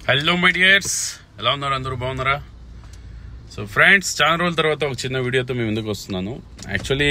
hello my dears ఎలా ఉన్నారు అందరూ బాగున్నారా సో ఫ్రెండ్స్ చాలా రోజుల తర్వాత ఒక చిన్న వీడియోతో మేము ఎందుకు వస్తున్నాను యాక్చువల్లీ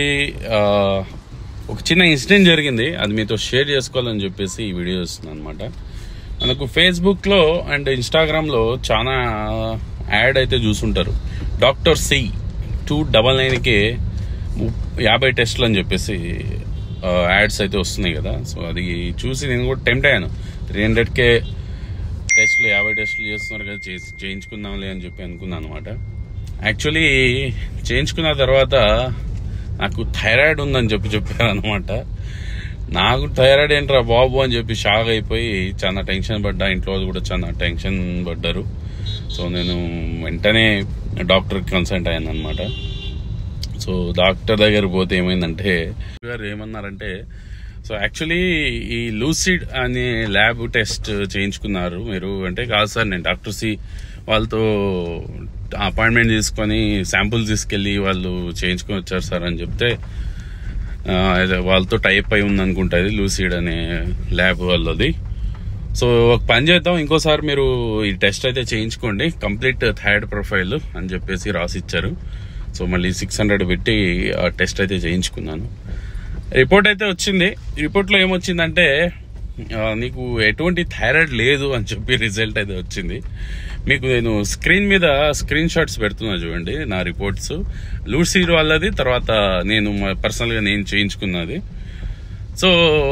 ఒక చిన్న ఇన్సిడెంట్ జరిగింది అది మీతో షేర్ చేసుకోవాలని చెప్పేసి ఈ వీడియో వస్తున్నాను అనమాట మనకు ఫేస్బుక్లో అండ్ ఇన్స్టాగ్రామ్లో చాలా యాడ్ అయితే చూసుంటారు డాక్టర్ సి టూ డబల్ నైన్కి యాభై టెస్ట్లు అని చెప్పేసి యాడ్స్ అయితే వస్తున్నాయి కదా సో అది చూసి నేను కూడా టెంప్ట్ అయ్యాను త్రీ హండ్రెడ్కే టెస్ట్లు యాభై టెస్ట్లు చేస్తున్నారు కదా చేసి చేయించుకుందాంలే అని చెప్పి అనుకున్నాను అనమాట యాక్చువల్లీ చేయించుకున్న తర్వాత నాకు థైరాయిడ్ ఉందని చెప్పి చెప్పారు అనమాట నాకు థైరాయిడ్ ఏంట్రా బాబు అని చెప్పి షాక్ అయిపోయి చాలా టెన్షన్ పడ్డా ఇంట్లో వాళ్ళు కూడా చాలా టెన్షన్ పడ్డారు సో నేను వెంటనే డాక్టర్కి కన్సల్ట్ అయ్యాను అనమాట సో డాక్టర్ దగ్గర పోతే ఏమైందంటే గారు ఏమన్నారంటే సో యాక్చువల్లీ ఈ లూసిడ్ అనే ల్యాబ్ టెస్ట్ చేయించుకున్నారు మీరు అంటే కాదు సార్ నేను డాక్టర్ సి వాళ్ళతో అపాయింట్మెంట్ తీసుకొని శాంపుల్స్ తీసుకెళ్ళి వాళ్ళు చేయించుకొని వచ్చారు సార్ అని చెప్తే ఆ, అదే వాళ్ళతో టైప్ అయి ఉంది అనుకుంటా ఇది లూసిడ్ అనే ల్యాబ్ వాళ్ళది సో ఒక పని చేద్దాం ఇంకోసారి మీరు ఈ టెస్ట్ అయితే చేయించుకోండి కంప్లీట్ థైరాయిడ్ ప్రొఫైల్ అని చెప్పేసి రాసిచ్చారు సో మళ్ళీ సిక్స్ హండ్రెడ్ పెట్టి ఆ టెస్ట్ అయితే చేయించుకున్నాను రిపోర్ట్ అయితే వచ్చింది రిపోర్ట్లో ఏమొచ్చిందంటే ఆ, నీకు ఎటువంటి థైరాయిడ్ లేదు అని చెప్పి రిజల్ట్ అయితే వచ్చింది మీకు నేను స్క్రీన్ మీద స్క్రీన్ షాట్స్ పెడుతున్నా చూడండి నా రిపోర్ట్స్ లూసీడ్ వాళ్ళది తర్వాత నేను పర్సనల్గా నేను చేయించుకున్నది సో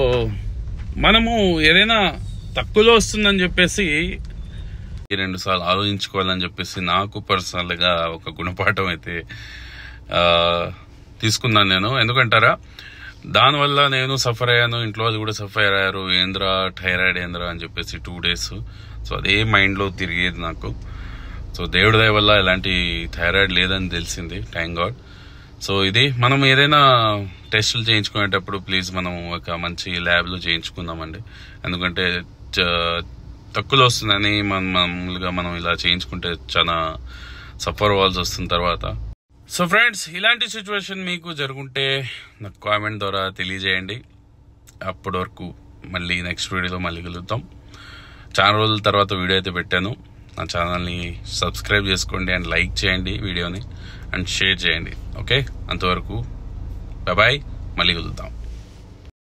మనము ఏదైనా తక్కువలో వస్తుందని చెప్పేసి ఈ రెండు సార్లు ఆలోచించుకోవాలని చెప్పేసి నాకు పర్సనల్ గా ఒక గుణపాఠం అయితే ఆ, తీసుకున్నాను నేను ఎందుకంటారా దానివల్ల నేను సఫర్ అయ్యాను ఇంట్లో వాళ్ళు కూడా సఫర్ అయ్యారు ఏంద్రా థైరాయిడ్ ఏంద్రా అని చెప్పేసి టూ డేస్ సో అదే మైండ్ లో తిరిగేది నాకు సో దేవుడి దయ వల్ల ఎలాంటి థైరాయిడ్ లేదని తెలిసింది థ్యాంక్ గాడ్ సో ఇది మనం ఏదైనా టెస్టులు చేయించుకునేటప్పుడు ప్లీజ్ మనం ఒక మంచి ల్యాబ్లో చేయించుకుందామండి ఎందుకంటే చ- తక్కువలో వస్తుందని మనం మామూలుగా మనం ఇలా చేయించుకుంటే చాలా సఫర్ అవ్వాల్సి వస్తుంది తర్వాత సో ఫ్రెండ్స్ ఇలాంటి సిచ్యువేషన్ మీకు జరుగుంటే నాకు కామెంట్ ద్వారా తెలియజేయండి అప్పటి వరకు మళ్ళీ నెక్స్ట్ వీడియోలో మళ్ళీ కలుద్దాం చాలా రోజుల తర్వాత వీడియో అయితే పెట్టాను నా ఛానల్ని సబ్స్క్రైబ్ చేసుకోండి అండ్ లైక్ చేయండి వీడియోని అండ్ షేర్ చేయండి ఓకే అంతవరకు బాయ్ మళ్ళీ కలుద్దాం